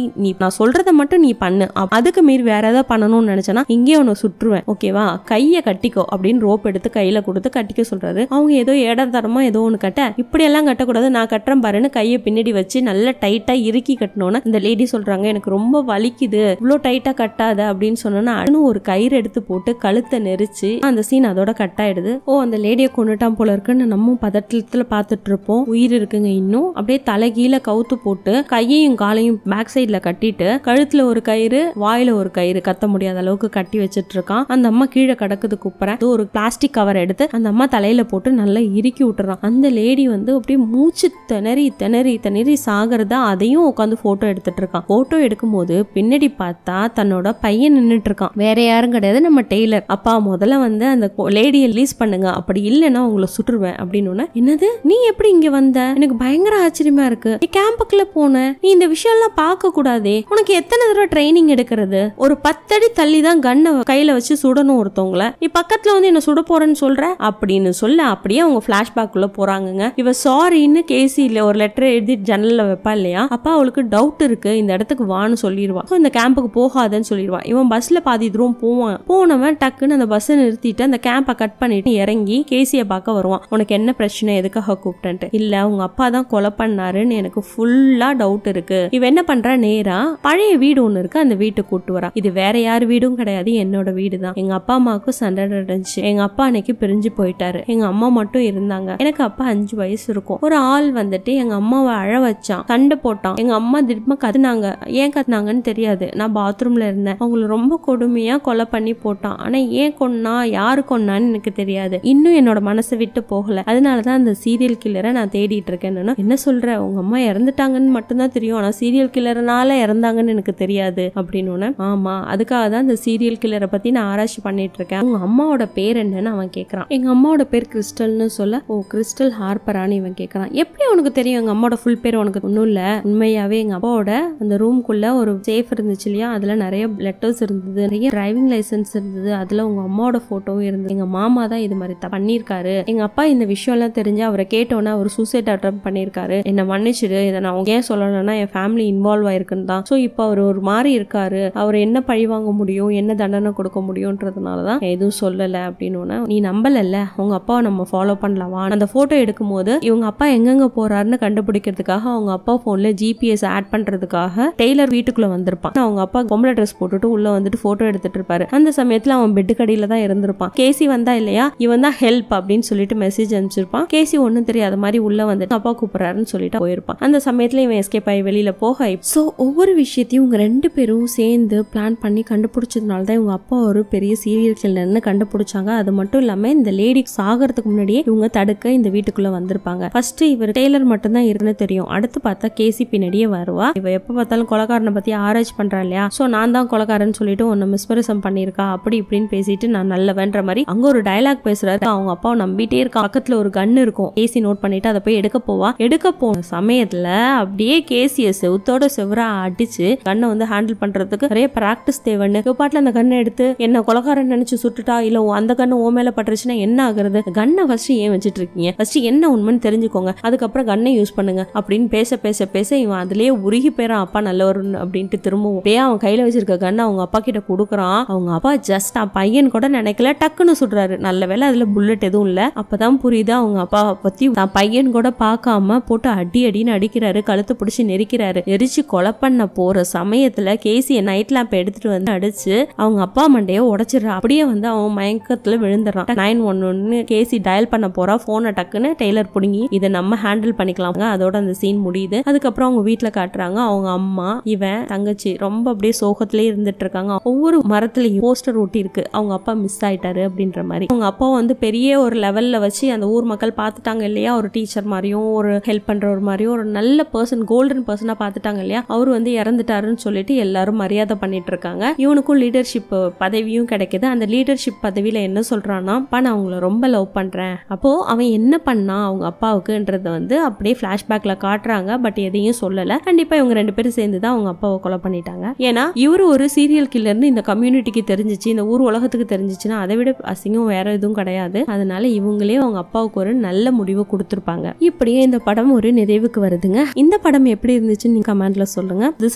Speaker 1: நான் சொல்றத மட்டும் நீ பண்ணு அப்- அதுக்கு மீறி வேற ஏதாவது பண்ணணும்னு நினைச்சனா இங்கே உன்னை சுற்றுவேன் ஓகேவா கையை கட்டிக்கோ அப்படின்னு ரோப் எடுத்து கையில கொடுத்து கட்டிக்க சொல்றாரு அவங்க ஏதோ இடத்தரமா ஏதோ ஒன்று கட்ட இப்படி எல்லாம் கட்டக்கூடாது நான் கட்டுறேன் பாருன்னு கையை பின்னாடி வச்சு நல்லா டைட்டா இறுக்கி கட்டணும்னு இந்த லேடி சொல்றாங்க எனக்கு ரொம்ப வலிக்குது இவ்வளோ டைட்டா கட்டாத அப்படின்னு சொன்னோன்னா அடுன்னு ஒரு கயிறு எடுத்து போட்டு கழுத்தை நெரிச்சு அந்த சீன் அதோட கட் ஆயிடுது ஓ அந்த லேடியை கொண்டுட்டான் போல இருக்குன்னு நம்ம பதட்டத்துல பார்த்துட்டு இருப்போம் உயிர் இருக்குங்க இன்னும் அப்படியே தலைகீழ கவுத்து போட்டு கையையும் காலையும் பேக் சைட்ல கட்டிட்டு கழுத்துல ஒரு கயிறு வாயில ஒரு கயிறு கத்த முடியாத அளவுக்கு கட்டி வச்சிட்டு இருக்கான் அந்த அம்மா கீழே கிடக்குது குப்புறேன் ஒரு பிளாஸ்டிக் கவர் எடுத்து அந்த அம்மா தலையில போட்டு நல்லா இறுக்கி விட்டுறான் அந்த லேடி வந்து அப்படியே மூச்சு திணறி திணறி திணறி சாகிறதா அதையும் உட்காந்து போட்டோ எடுத்துட்டு இருக்கான் போட்டோ எடுக்கும்போது பின்னாடி பார்த்தா தன்னோட பையன் நின்னுட்டு இருக்கான் வேற யாரும் கிடையாது நம்ம டெய்லர் அப்பா முதல்ல வந்து அந்த லேடியை ரிலீஸ் பண்ணுங்க அப்படி இல்லைன்னா உங்களை சுட்டுருவேன் அப்படின்னு உடனே, என்னது நீ எப்படி இங்க வந்த எனக்கு பயங்கர ஆச்சரியமா இருக்கு நீ கேம்புக்குள்ள போன நீ இந்த விஷயம் எல்லாம் பார்க்க கூடாதே உனக்கு எத்தனை தடவை ட்ரைனிங் எடுக்கிறது ஒரு பத்தடி தள்ளி தான் கண்ணை கையில வச்சு சுடணும் ஒருத்தவங்கள நீ பக்கத்துல வந்து என்ன சுட போறேன்னு சொல்ற அப்படின்னு சொல்ல அப்படியே அவங்க பிளாஷ்பேக் உள்ள போறாங்கங்க இவ சாரின்னு கேசியில ஒரு லெட்டர் எழுதி ஜன்னல்ல வைப்பா இல்லையா அப்ப அவளுக்கு டவுட் இருக்கு இந்த இடத்துக்கு வான்னு சொல்லிடுவா So, இந்த கேம்புக்கு போகாதன்னு சொல்லிடுவா இவன் பஸ்ல பாதி தூரம் போவான் போனவன் டக்குன்னு அந்த பஸ்ஸை நிறுத்திட்டு அந்த கேம்பை கட் பண்ணிட்டு இறங்கி கேசியை பார்க்க வருவான் உனக்கு என்ன பிரச்சனை எதுக்காக கூப்பிட்டேன்ட்டு இல்ல உங்க அப்பா தான் கொலை பண்ணாருன்னு எனக்கு ஃபுல்லா டவுட் இருக்கு இவ என்ன பண்றா நேரா பழைய வீடு ஒண்ணு இருக்கு அந்த வீட்டை கூட்டு வரா இது வேற யார் வீடும் கிடையாது என்னோட வீடு தான் எங்க அப்பா அம்மாவுக்கும் சண்டை நடந்துச்சு எங்க அப்பா அன்னைக்கு பிரிஞ்சு போயிட்டாரு எங்க அம்மா மட்டும் இருந்தாங்க எனக்கு அப்பா அஞ்சு வயசு இருக்கும் ஒரு ஆள் வந்துட்டு எங்க அம்மாவை அழ வச்சான் சண்டை போட்டான் எங்க அம்மா திரும்ப கத்துனாங்க ஏன் கத்துனாங்கன்னு தெரியாது நான் பாத்ரூம்ல இருந்தேன் அவங்கள ரொம்ப கொடுமையா கொலை பண்ணி போட்டான் ஆனா ஏன் கொன்னா யாரு கொன்னான்னு எனக்கு தெரியாது இன்னும் என்னோட மனசை விட்டு போகல அதனாலதான் அந்த சீரியல் கில்லரை நான் தேடிட்டு இருக்கேன் என்ன சொல்ற உங்க அம்மா இறந்துட்டாங்கன்னு மட்டும்தான் தெரியும் ஆனா சீரியல் கில்லர்னால இறந்தாங்கன்னு எனக்கு தெரியாது அப்படின்னு உடனே, ஆமா அதுக்காக தான் இந்த சீரியல் கில்லரை பத்தி நான் ஆராய்ச்சி பண்ணிட்டு இருக்கேன் உங்க அம்மாவோட பேர் என்னன்னு அவன் கேக்குறான் எங்க அம்மாவோட பேர் கிறிஸ்டல்னு சொல்ல ஓ கிறிஸ்டல் ஹார்பரான்னு இவன் கேக்குறான் எப்படி உனக்கு தெரியும் எங்க அம்மாவோட ஃபுல் பேர் உனக்கு ஒன்றும் இல்ல உண்மையாவே எங்க அப்பாவோட அந்த ரூம்குள்ள ஒரு சேஃப் இருந்துச்சு இல்லையா அதுல நிறைய லெட்டர்ஸ் இருந்தது நிறைய டிரைவிங் லைசென்ஸ் இருந்தது அதுல உங்க அம்மாவோட போட்டோவும் இருந்தது எங்க மாமா தான் இது மாதிரி த- பண்ணியிருக்காரு எங்க அப்பா இந்த விஷயம் எல்லாம் தெரிஞ்சு அவரை கேட்டோன்னே அவர் சூசைட் அட்டம் பண்ணியிருக்காரு என்ன மன்னிச்சிடு இதை நான் அவங்க ஏன் சொல்லணும்னா என் ஃபேமிலி இன்வால்வ் ஆயிருக்குன்னு தான் ஸோ இப்போ அவர் ஒரு மாதிரி இருக்காரு அவர் என்ன பழி வாங்க முடியும் என்ன தண்டனை கொடுக்க முடியும்ன்றதுனால தான் எதுவும் சொல்லலை அப்படின்னு உடனே, நீ நம்பலல்ல உங்க அப்பாவை நம்ம ஃபாலோ பண்ணலாமா அந்த போட்டோ எடுக்கும்போது இவங்க அப்பா எங்கெங்க போறாருன்னு கண்டுபிடிக்கிறதுக்காக அவங்க அப்பா போன்ல ஜிபிஎஸ் ஆட் பண்றதுக்காக டெய்லர் வீட்டுக்குள்ள வந்திருப்பான் அவங்க அப்பா பொம்பளை ட்ரெஸ் போட்டுட்டு உள்ள வந்துட்டு போட்டோ எடுத்துட்டு இருப்பாரு அந்த சமயத்துல அவன் பெட்டு கடியில தான் இருந்திருப்பான் கேசி வந்தா இல்லையா இவன் தான் ஹெல்ப் அப்படின்னு சொல்லிட்டு மெசேஜ் அனுப்பிச்சிருப்பான் கேசி ஒன்றும் தெரியாத மாதிரி உள்ள வந்துட்டு அப்பா கூப்பிடுறாருன்னு சொல்லிட்டு போயிருப்பான் அந்த சமயத்துல இவன் எஸ்கேப் ஆகி வெளியில போக ஸோ ஒவ்வொரு விஷயத்தையும் இவங்க ரெண்டு பேரும் சேர்ந்து பிளான் பண்ணி கண்டுபிடிச்சதுனால தான் இவங்க அப்பா ஒரு பெரிய சீரியல் கில்லர்னு கண்டுபிடிச்சாங்க அது மட்டும் இல்லாம இந்த லேடி சாகிறதுக்கு முன்னாடியே இவங்க தடுக்க இந்த வீட்டுக்குள்ள வந்திருப்பாங்க ஃபர்ஸ்ட் இவர் டெய்லர் மட்டும் தான் இருக்குன்னு தெரியும் அடுத்து பார்த்தா கேசி பின்னாடியே வருவா இவ எப்ப பார்த்தாலும் கொலகாரனை பத்தி ஆராய்ச்சி பண்றா இல்லையா சோ நான் தான் கொலகாரன்னு சொல்லிட்டு உன்னை மிஸ்பரிசம் பண்ணியிருக்கா அப்படி இப்படின்னு பேசிட்டு நான் நல்லவன்ற மாதிரி அங்க ஒரு டயலாக் பேசுறாரு அவங்க அப்பாவை நம்பிட்டே இருக்கா பக்கத்துல ஒரு கன் இருக்கும் கேசி நோட் பண்ணிட்டு அதை போய் எடுக்க போவா எடுக்க போன சமயத்துல அப்படியே கேசிய செவுத்தோட செவரா அடிச்சு கண்ணை வந்து ஹேண்டில் பண்றதுக்கு நிறைய பிராக்டிஸ் தேவைன்னு இவ பாட்டுல அந்த கண்ணை எடுத்து என்ன கொலகாரன் நினைச்சு சுட்டுட்டா இல்ல உன் அந்த கண்ணு ஓ மேல பட்டுருச்சுன்னா என்ன ஆகுறது கண்ணை ஃபர்ஸ்ட் ஏன் வச்சிட்டு இருக்கீங்க ஃபர்ஸ்ட் என்ன உண்மைன்னு தெரிஞ்சுக்கோங்க அதுக்கப்புறம் கண்ணை யூஸ் பண்ணுங்க அப்படின்னு பேச பேச பேச இவன் அதுலயே உருகி போயிறான் அப்பா நல்லவர் அப்படின்ட்டு திரும்பவும் அப்படியே அவன் கையில வச்சிருக்க கண்ணை அவங்க அப்பா கிட்ட கொடுக்குறான் அவங்க அப்பா ஜஸ்ட் தான் பையன் கூட நினைக்கல டக்குன்னு சுடுறாரு நல்ல வேளை அதுல புல்லட் எதுவும் இல்ல அப்பதான் புரியுது அவங்க அப்பா பத்தி தான் பையன் கூட பார்க்காம போட்டு அடி அடின்னு அடிக்கிறாரு கழுத்தை பிடிச்சி நெரிக்கிறாரு எரிச்சு கொலை பண்ண போற சமயத்துல கேசிய நைட் லேம்ப் எடுத்துட்டு வந்து அடிச்சு அவங்க அப்பா மண்டைய உடைச்சிடுறா அப்படியே வந்து அவன் மயக்கத்துல விழுந்துடுறான் நைன் ஒன் ஒன்னு கேசி டயல் பண்ண போறா போனை டக்குன்னு டெய்லர் புடுங்கி இதை நம்ம ஹேண்டில் பண்ணிக்கலாம் அதோட அந்த சீன் முடியுது அதுக்கப்புறம் அவங்க வீட்ல காட்டுறாங்க அவங்க அம்மா இவன் தங்கச்சி ரொம்ப அப்படியே சோகத்திலே இருந்துட்டு இருக்காங்க ஒவ்வொரு மரத்துலயும் போஸ்டர் ஒட்டி இருக்கு அவங்க அப்பா மிஸ் ஆயிட்டாரு அப்படின்ற மாதிரி அவங்க அப்பா வந்து பெரிய ஒரு லெவல்ல வச்சு அந்த ஊர் மக்கள் பார்த்துட்டாங்க இல்லையா ஒரு டீச்சர் மாதிரியும் ஒரு ஹெல்ப் பண்றவர் மாதிரியும் ஒரு நல்ல பர்சன் கோல்டன் பர்சனா பார்த்துட்டாங்க இல்லையா அவர் வந்து இறந்துட்டாருன்னு சொல்லிட்டு எல்லாரும் மரியாதை பண்ணிட்டு இருக்காங்க இவனுக்கும் லீடர்ஷிப் பதவியும் கிடைக்குது அந்த லீடர்ஷிப் பதவியில என்ன சொல்றான்னா அப்பா நான் அவங்கள ரொம்ப லவ் பண்றேன் அப்போ அவன் என்ன பண்ணான் அவங்க அப்பாவுக்குன்றத வந்து அப்படியே பிளாஷ்பேக்ல காட்டுறாங்க பட் எதையும் சொல்லல கண்டிப்பா இவங்க ரெண்டு பேரும் சேர்ந்து தான் அவங்க அப்பாவை கொலை பண்ணிட்டாங்க ஏன்னா இவரு ஒரு சீரியல் கில்லர்னு இந்த கம்யூனிட்டிக்கு தெரிஞ்சிச்சு இந்த ஊர் உலகத்துக்கு தெரிஞ்சிச்சுன்னா அதை விட அசிங்கம் வேற எதுவும் கிடையாது அதனால இவங்களே அவங்க அப்பாவுக்கு ஒரு நல்ல முடிவு கொடுத்துருப்பாங்க இப்படியே இந்த படம் ஒரு நிறைவுக்கு வருதுங்க இந்த படம் எப்படி இருந்துச்சுன்னு நீங்க கமெண்ட்ல சொல்லுங்க this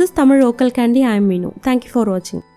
Speaker 1: is Tamil vocal candy I am Meenu thank you for வாட்சிங்